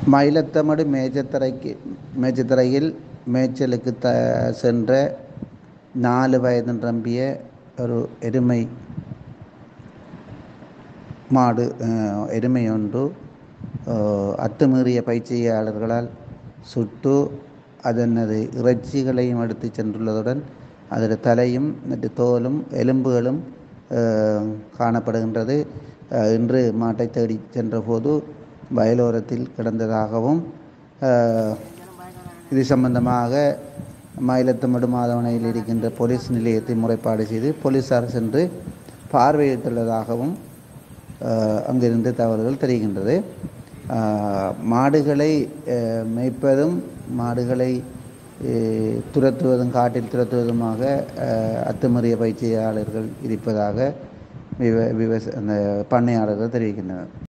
மயிலத்தமடு மேஜத்தரைக்கு மேஜத்தரையில் மேய்ச்சலுக்கு த சென்ற நாலு வயது நிரம்பிய ஒரு எருமை மாடு எருமை ஒன்று அத்துமீறிய பயிற்சியாளர்களால் சுட்டு அதனது இறைச்சிகளையும் எடுத்து சென்றுள்ளதுடன் அதோட தலையும் மற்ற தோலும் எலும்புகளும் காணப்படுகின்றது இன்று மாட்டை தேடி சென்றபோது வயலோரத்தில் கிடந்ததாகவும் இது சம்பந்தமாக மயிலத்தமடு மாதவனையில் இருக்கின்ற போலீஸ் நிலையத்தை முறைப்பாடு செய்து போலீஸார் சென்று பார்வையிட்டுள்ளதாகவும் அங்கிருந்து தகவல்கள் தெரிகின்றது மாடுகளை மேய்ப்பதும் மாடுகளை துரத்துவதும் காட்டில் துரத்துவதுமாக அத்துமீறிய பயிற்சியாளர்கள் இருப்பதாக விவ விவச அந்த பண்ணையாளர்கள் தெரிவிக்கின்றனர்